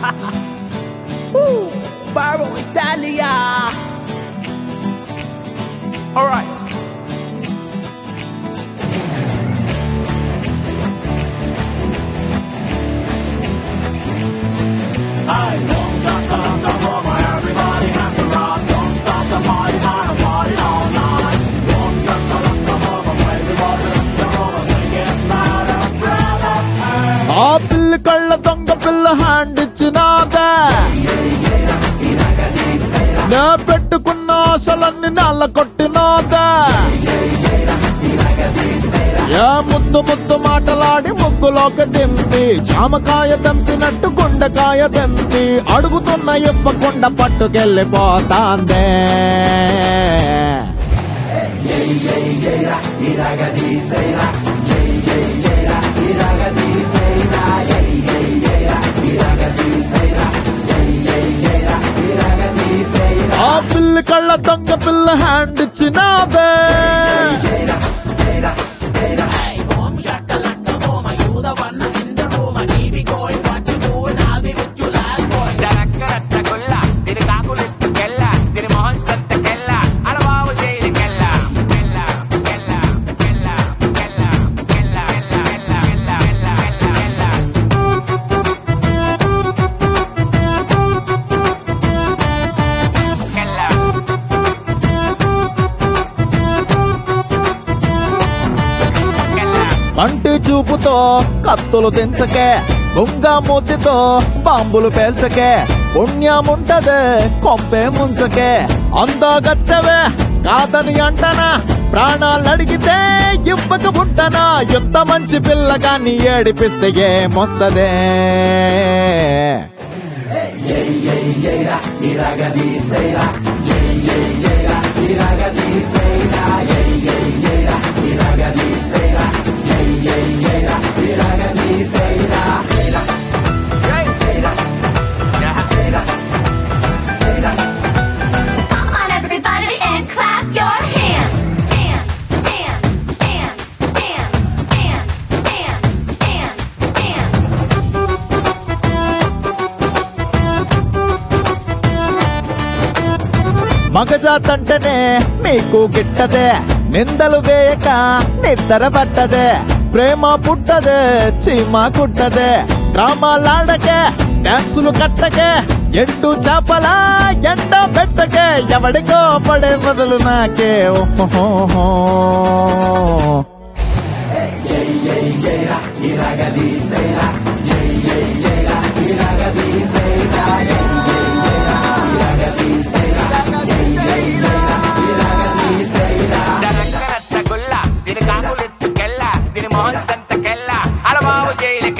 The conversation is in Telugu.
Woo! Baro Italia. All right. I don't suck on the rubber, everybody hands are up. Don't stop the party, man, I'm party all night. Don't suck the rock, the rubber, crazy boys in the rubber, sing it louder, brother. Hey. ఆ పిల్లి కళ్ళ దొంగ పిల్ల హ్యాండ్ ఇచ్చినాదే నే పెట్టుకున్న ఆశలన్నీ నెల కొట్టినాదే ఏ ముద్దు ముద్దు మాటలాడి ముగ్గులోకి దింపి జామకాయ దంపినట్టు గుండెకాయ దంపి అడుగుతున్న ఇవ్వకుండా పట్టుకెళ్ళిపోతాందే ఆ పిల్లి కళ్ళ దొంగ పిల్ల హ్యాండ్ ఇచ్చినాదే Hey, boom, shakalaka, boom, you the one in the room. I keep it going, what you doing? I'll be with you like boy. రచ్చగొల్ల దీని కాకులెత్తుకెళ్ళ దీని మొహం సత్తకెళ్ళ అలవావు జైలుకెళ్ళ కెళ్ళ కెళ్ళ కెళ్ళ కెళ్ళ కెళ్ళ కెళ్ళ కెళ్ళ కెళ్ళ కెళ్ళ కెళ్ళ కెళ్ళ కెళ్ళ కంటి చూపుతో కత్తులు తెంచకే బొంగ మూతితో బాంబులు పేల్చకే పుణ్యముంటదే కొంపే ముంచకే అందగత్తవే కాదని అంటనా ప్రాణాలు అడిగితే ఇవ్వక పుట్టనా ఎంత మంచి పిల్ల కానీ ఏడిపిస్తే ఏమొస్తదే Come on, everybody, and clap your hands. Hands, hands, hands, hands, hands, hands, hands. మగజాతంటేనే మీకు గిట్టదే నిందలు వేయక నిద్ర పట్టదే ప్రేమ పుట్టదే చీమ కుట్టదే డ్రామాలాడకే డాన్సులు కట్టకే ఎండు చేపల ఎండ పెట్టకే ఎవడికో పడే బదులు నాకే ఓహో రచ్చగొల్ల దీని కాకులెత్తుకెళ్ళ దీని మొహం సత్తకెళ్ళ అలవావు జైలుకెళ్ళ